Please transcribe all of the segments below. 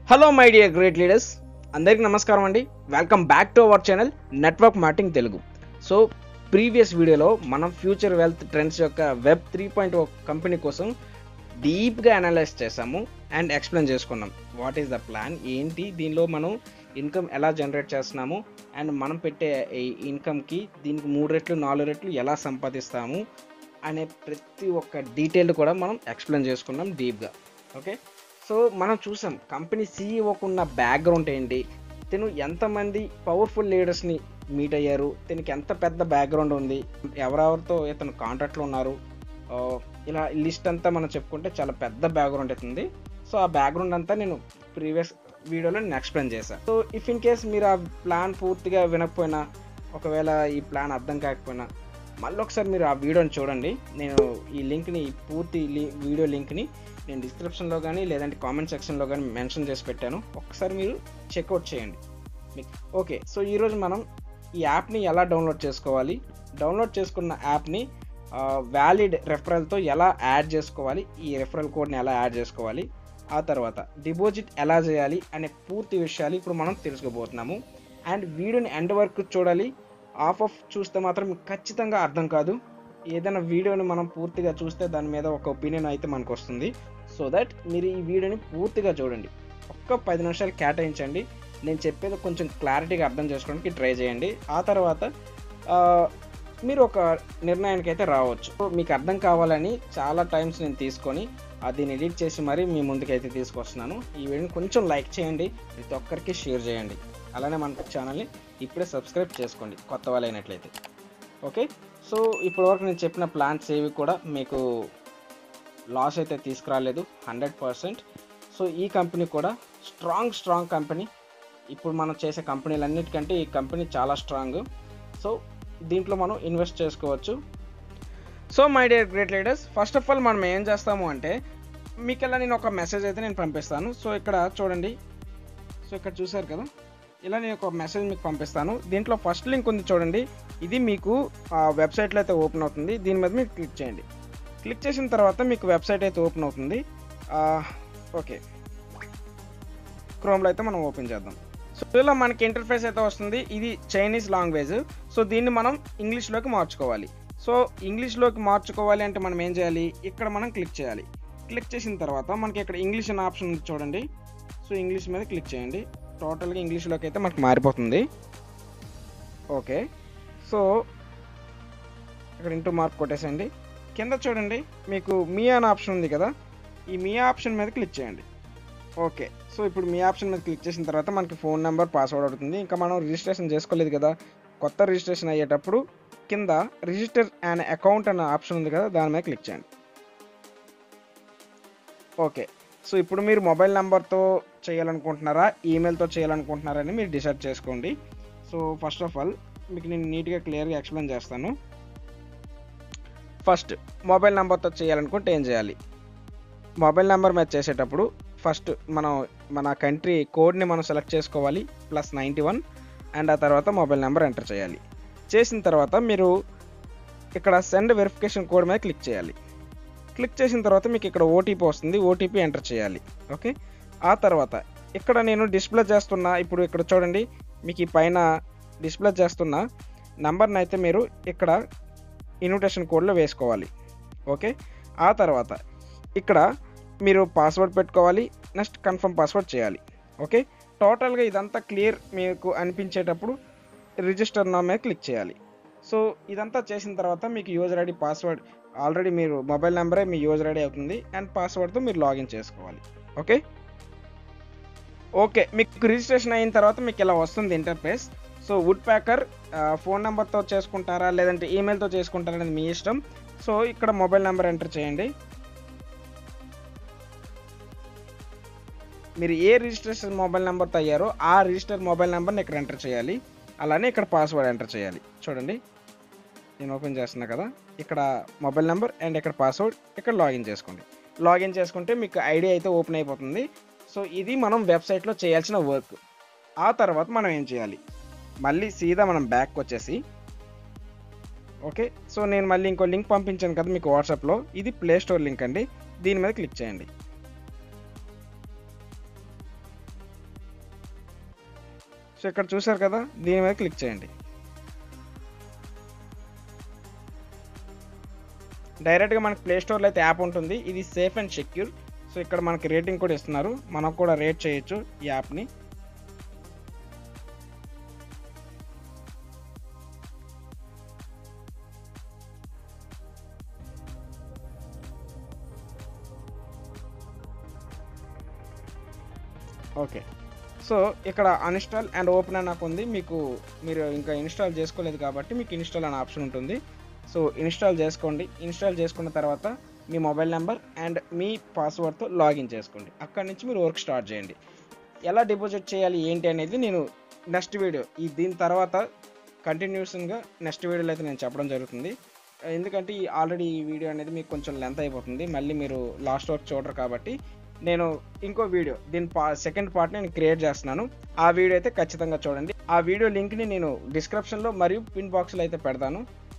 hello my dear great leaders అందరికీ నమస్కారం అండి welcome back to our channel network marketing Telugu so previous వీడియోలో మనం ఫ్యూచర్ వెల్త్ ట్రెండ్స్ యొక్క వెబ్ త్రీ పాయింట్ కంపెనీ కోసం డీప్గా అనలైజ్ చేసాము అండ్ ఎక్స్ప్లెయిన్ చేసుకున్నాం వాట్ ఈస్ ద ప్లాన్ ఏంటి దీనిలో మనం ఇన్కమ్ ఎలా జనరేట్ చేస్తున్నాము అండ్ మనం పెట్టే ఈ ఇన్కమ్కి దీనికి మూడు రెట్లు నాలుగు రెట్లు ఎలా సంపాదిస్తాము అనే ప్రతి ఒక్క డీటెయిల్ కూడా మనం ఎక్స్ప్లెయిన్ చేసుకున్నాం డీప్గా ఓకే సో మనం చూసాం కంపెనీ సీఈఓకు ఉన్న బ్యాక్గ్రౌండ్ ఏంటి తను ఎంతమంది పవర్ఫుల్ లీడర్స్ని మీట్ అయ్యారు తనకి ఎంత పెద్ద బ్యాక్గ్రౌండ్ ఉంది ఎవరెవరితో ఇతను కాంటాక్ట్లో ఉన్నారు ఆ, ఇలా లిస్ట్ అంతా మనం చెప్పుకుంటే చాలా పెద్ద బ్యాక్గ్రౌండ్ అవుతుంది సో ఆ బ్యాక్గ్రౌండ్ అంతా నేను ప్రీవియస్ వీడియోలో నేను ఎక్స్ప్లెయిన్ చేశాను సో ఇఫ్ ఇన్ కేస్ మీరు ఆ ప్లాన్ పూర్తిగా వినకపోయినా ఒకవేళ ఈ ప్లాన్ అర్థం కాకపోయినా మళ్ళీ ఒకసారి మీరు ఆ వీడియోని చూడండి నేను ఈ లింక్ని ఈ పూర్తి లి- వీడియో లింక్ని నేను డిస్క్రిప్షన్లో కానీ లేదంటే కామెంట్ సెక్షన్లో కానీ మెన్షన్ చేసి పెట్టాను ఒక్కసారి మీరు చెక్అవుట్ చేయండి మీకు ఓకే సో ఈరోజు మనం ఈ యాప్ని ఎలా డౌన్లోడ్ చేసుకోవాలి డౌన్లోడ్ చేసుకున్న యాప్ని వ్యాలిడ్ రెఫరల్తో ఎలా యాడ్ చేసుకోవాలి ఈ రెఫరల్ కోడ్ని ఎలా యాడ్ చేసుకోవాలి ఆ తర్వాత డిపాజిట్ ఎలా చేయాలి అనే పూర్తి విషయాలు ఇప్పుడు మనం తెలుసుకోబోతున్నాము అండ్ వీడియోని ఎండ్ వరకు చూడాలి ఆఫ్ ఆఫ్ చూస్తే మాత్రం మీకు ఖచ్చితంగా అర్థం కాదు ఏదైనా వీడియోని మనం పూర్తిగా చూస్తే దాని మీద ఒక ఒపీనియన్ అయితే మనకు వస్తుంది సో దట్ మీరు ఈ వీడియోని పూర్తిగా చూడండి ఒక్క పది నిమిషాలు కేటాయించండి నేను చెప్పేది కొంచెం క్లారిటీగా అర్థం చేసుకోవడానికి ట్రై చేయండి ఆ తర్వాత ఆ, మీరు ఒక నిర్ణయానికి అయితే రావచ్చు సో మీకు అర్థం కావాలని చాలా టైమ్స్ నేను తీసుకొని ఆ దీన్ని ఎడిట్ చేసి మరీ మీ ముందుకైతే తీసుకొస్తున్నాను ఈ వీడియోని కొంచెం లైక్ చేయండి ప్రతి ఒక్కరికి షేర్ చేయండి అలానే మన ఛానల్ని ఇప్పుడే సబ్స్క్రైబ్ చేసుకోండి కొత్త వాళ్ళు అయినట్లయితే ఓకే సో ఇప్పటివరకు నేను చెప్పిన ప్లాన్స్ ఏవి కూడా మీకు లాస్ అయితే తీసుకురాలేదు హండ్రెడ్ పర్సెంట్ సో ఈ కంపెనీ కూడా స్ట్రాంగ్ స్ట్రాంగ్ కంపెనీ ఇప్పుడు మనం చేసే కంపెనీలన్నిటికంటే ఈ కంపెనీ చాలా స్ట్రాంగ్ సో దీంట్లో మనం ఇన్వెస్ట్ చేసుకోవచ్చు so my dear great leaders first of all మనం ఏం చేస్తాము అంటే మీకు ఇలా నేను ఒక మెసేజ్ అయితే నేను పంపిస్తాను సో ఇక్కడ చూడండి సో ఇక్కడ చూసారు కదా ఇలా నేను ఒక మెసేజ్ మీకు పంపిస్తాను దీంట్లో ఫస్ట్ లింక్ ఉంది చూడండి ఇది మీకు ఆ వెబ్సైట్లో అయితే ఓపెన్ అవుతుంది దీని మీద మీరు క్లిక్ చేయండి క్లిక్ చేసిన తర్వాత మీకు వెబ్సైట్ అయితే ఓపెన్ అవుతుంది ఆ, ఓకే క్రోమ్లో అయితే మనం ఓపెన్ చేద్దాం సో ఇలా మనకి ఇంటర్ఫేస్ అయితే వస్తుంది ఇది చైనీస్ లాంగ్వేజ్ సో దీన్ని మనం ఇంగ్లీష్లోకి మార్చుకోవాలి సో ఇంగ్లీష్లోకి మార్చుకోవాలి అంటే మనం ఏం చేయాలి ఇక్కడ మనం క్లిక్ చేయాలి క్లిక్ చేసిన తర్వాత మనకి ఇక్కడ ఇంగ్లీష్ అనే ఆప్షన్ ఉంది చూడండి సో ఇంగ్లీష్ మీద క్లిక్ చేయండి టోటల్గా ఇంగ్లీష్లోకి అయితే మనకు మారిపోతుంది ఓకే సో ఇక్కడ ఇంటూ మార్క్ కొట్టేసండి కింద చూడండి మీకు మీ అనే ఆప్షన్ ఉంది కదా ఈ మీ ఆప్షన్ మీద క్లిక్ చేయండి ఓకే సో ఇప్పుడు మీ ఆప్షన్ మీద క్లిక్ చేసిన తర్వాత మనకి ఫోన్ నెంబర్ పాస్వర్డ్ అవుతుంది ఇంకా మనం రిజిస్ట్రేషన్ చేసుకోలేదు కదా కొత్త రిజిస్ట్రేషన్ అయ్యేటప్పుడు కింద రిజిస్టర్ అండ్ అకౌంట్ అనే ఆప్షన్ ఉంది కదా దాని మీద క్లిక్ చేయండి ఓకే సో ఇప్పుడు మీరు మొబైల్ నెంబర్తో చేయాలనుకుంటున్నారా ఈమెయిల్తో చేయాలనుకుంటున్నారా అని మీరు డిసైడ్ చేసుకోండి సో ఫస్ట్ ఆఫ్ ఆల్ మీకు నేను నీట్గా క్లియర్గా ఎక్స్ప్లెయిన్ చేస్తాను ఫస్ట్ మొబైల్ నెంబర్తో చేయాలనుకుంటే ఏం చేయాలి మొబైల్ నెంబర్ మీద చేసేటప్పుడు ఫస్ట్ మనం మన కంట్రీ కోడ్ని మనం సెలెక్ట్ చేసుకోవాలి ప్లస్ నైంటీ వన్ అండ్ ఆ తర్వాత మొబైల్ నెంబర్ ఎంటర్ చేయాలి చేసిన తర్వాత మీరు ఇక్కడ సెండ్ వెరిఫికేషన్ కోడ్ మీద క్లిక్ చేయాలి క్లిక్ చేసిన తర్వాత మీకు ఇక్కడ ఓటీపీ వస్తుంది ఓటీపీ ఎంటర్ చేయాలి ఓకే ఆ తర్వాత ఇక్కడ నేను డిస్ప్లే చేస్తున్న ఇప్పుడు ఇక్కడ చూడండి మీకు ఈ పైన డిస్ప్లే చేస్తున్న నంబర్ని అయితే మీరు ఇక్కడ ఇన్విటేషన్ కోడ్లో వేసుకోవాలి ఓకే ఆ తర్వాత ఇక్కడ మీరు పాస్వర్డ్ పెట్టుకోవాలి నెక్స్ట్ కన్ఫర్మ్ పాస్వర్డ్ చేయాలి ఓకే టోటల్గా ఇదంతా క్లియర్ మీకు అనిపించేటప్పుడు రిజిస్టర్ నా మీద క్లిక్ చేయాలి సో ఇదంతా చేసిన తర్వాత మీకు యూజర్ ఐడి పాస్వర్డ్ ఆల్రెడీ మీరు మొబైల్ నెంబరే మీ యూజర్ ఐడి అవుతుంది అండ్ పాస్వర్డ్తో మీరు లాగిన్ చేసుకోవాలి ఓకే ఓకే మీకు రిజిస్ట్రేషన్ అయిన తర్వాత మీకు ఇలా వస్తుంది ఇంటర్ఫేస్ సో వుడ్ ప్యాకర్ ఫోన్ నెంబర్తో చేసుకుంటారా లేదంటే ఈమెయిల్తో చేసుకుంటారా అనేది మీ ఇష్టం సో ఇక్కడ మొబైల్ నెంబర్ ఎంటర్ చేయండి మీరు ఏ రిజిస్ట్రేషన్ మొబైల్ నెంబర్తో అయ్యారో ఆ రిజిస్టర్ మొబైల్ నెంబర్ని ఇక్కడ ఎంటర్ చేయాలి అలానే ఇక్కడ పాస్వర్డ్ ఎంటర్ చేయాలి చూడండి నేను ఓపెన్ చేస్తున్నా కదా ఇక్కడ మొబైల్ నెంబర్ అండ్ ఇక్కడ పాస్వర్డ్ ఇక్కడ లాగిన్ చేసుకోండి లాగిన్ చేసుకుంటే మీకు ఐడి అయితే ఓపెన్ అయిపోతుంది సో ఇది మనం వెబ్సైట్లో చేయాల్సిన వర్క్ ఆ తర్వాత మనం ఏం చేయాలి మళ్ళీ సీదా మనం బ్యాక్ వచ్చేసి ఓకే సో నేను మళ్ళీ ఇంకో లింక్ పంపించాను కదా మీకు వాట్సాప్లో ఇది ప్లే స్టోర్ లింక్ అండి దీని మీద క్లిక్ చేయండి సో ఇక్కడ చూసారు కదా దీని మీద క్లిక్ చేయండి డైరెక్ట్గా మనకి ప్లే స్టోర్లో అయితే యాప్ ఉంటుంది ఇది సేఫ్ అండ్ సెక్యూర్ సో ఇక్కడ మనకి రేటింగ్ కూడా ఇస్తున్నారు మనం కూడా రేట్ చేయొచ్చు ఈ యాప్ని ఓకే సో ఇక్కడ అన్ఇన్స్టాల్ అండ్ ఓపెన్ అని నాకు ఉంది మీకు మీరు ఇంకా ఇన్స్టాల్ చేసుకోలేదు కాబట్టి మీకు ఇన్స్టాల్ అనే ఆప్షన్ ఉంటుంది సో ఇన్స్టాల్ చేసుకోండి ఇన్స్టాల్ చేసుకున్న తర్వాత మీ మొబైల్ నెంబర్ అండ్ మీ పాస్వర్డ్తో లాగిన్ చేసుకోండి అక్కడి నుంచి మీరు వర్క్ స్టార్ట్ చేయండి ఎలా డిపాజిట్ చేయాలి ఏంటి అనేది నేను నెక్స్ట్ వీడియో ఈ దీని తర్వాత కంటిన్యూషన్గా నెక్స్ట్ వీడియోలో అయితే నేను చెప్పడం జరుగుతుంది ఎందుకంటే ఈ ఆల్రెడీ ఈ వీడియో అనేది మీకు కొంచెం లెంత్ అయిపోతుంది మళ్ళీ మీరు లాస్ట్ వరకు చూడరు కాబట్టి నేను ఇంకో వీడియో దీని పా సెకండ్ పార్ట్ నేను క్రియేట్ చేస్తున్నాను ఆ వీడియో అయితే ఖచ్చితంగా చూడండి ఆ వీడియో లింక్ని నేను డిస్క్రిప్షన్లో మరియు పిన్ బాక్స్లో అయితే పెడతాను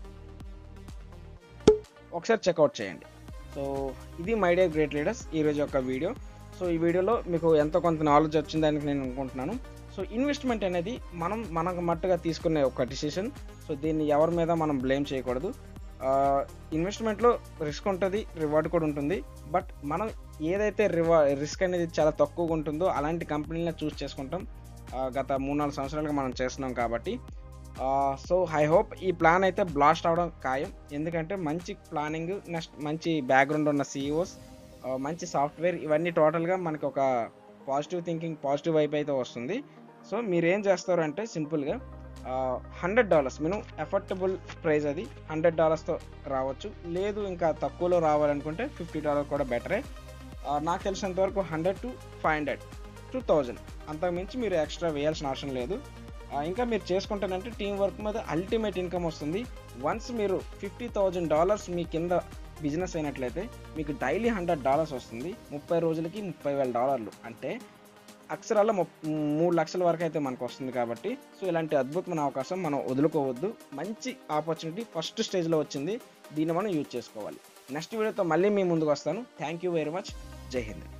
ఒకసారి చెక్అవుట్ చేయండి సో ఇది మై డే గ్రేట్ లీడర్స్ ఈరోజు యొక్క వీడియో సో ఈ వీడియోలో మీకు ఎంతో కొంత నాలెడ్జ్ వచ్చిందని నేను అనుకుంటున్నాను సో ఇన్వెస్ట్మెంట్ అనేది మనం మనకు మట్టుగా తీసుకునే ఒక డిసిషన్ సో దీన్ని ఎవరి మీద మనం బ్లేమ్ చేయకూడదు ఇన్వెస్ట్మెంట్లో రిస్క్ ఉంటుంది రివార్డ్ కూడా ఉంటుంది బట్ మనం ఏదైతే రివా రిస్క్ అనేది చాలా తక్కువగా ఉంటుందో అలాంటి కంపెనీలను చూస్ చేసుకుంటాం ఆ, గత మూడు నాలుగు సంవత్సరాలుగా మనం చేస్తున్నాం కాబట్టి సో ఐ హోప్ ఈ ప్లాన్ అయితే బ్లాస్ట్ అవడం ఖాయం ఎందుకంటే మంచి ప్లానింగ్ నెక్స్ట్ మంచి బ్యాక్గ్రౌండ్ ఉన్న సీఈఓస్ మంచి సాఫ్ట్వేర్ ఇవన్నీ టోటల్గా మనకి ఒక పాజిటివ్ థింకింగ్ పాజిటివ్ వైపు అయితే వస్తుంది సో మీరు ఏం చేస్తారు అంటే సింపుల్గా hundred dollars minimum affordable price అది హండ్రెడ్ డాలర్స్తో రావచ్చు లేదు ఇంకా తక్కువలో రావాలనుకుంటే ఫిఫ్టీ డాలర్ కూడా బెటరే ఆ, నాకు తెలిసినంత వరకు hundred to five hundred to thousand అంతకుమించి మీరు ఎక్స్ట్రా వేయాల్సిన అవసరం లేదు ఆ, ఇంకా మీరు చేసుకుంటానంటే టీం వర్క్ మీద అల్టిమేట్ ఇన్కమ్ వస్తుంది వన్స్ మీరు ఫిఫ్టీ థౌజండ్ డాలర్స్ మీ కింద బిజినెస్ అయినట్లయితే మీకు డైలీ హండ్రెడ్ డాలర్స్ వస్తుంది ముప్పై రోజులకి ముప్పై వేల డాలర్లు అంటే అక్షరాల ముప్- మూడు లక్షల వరకు అయితే మనకు వస్తుంది కాబట్టి సో ఇలాంటి అద్భుతమైన అవకాశం మనం వదులుకోవద్దు మంచి ఆపర్చునిటీ ఫస్ట్ స్టేజ్లో వచ్చింది దీన్ని మనం యూజ్ చేసుకోవాలి నెక్స్ట్ వీడియోతో మళ్ళీ మీ ముందుకు వస్తాను థ్యాంక్ యూ వెరీ మచ్ జై హింద్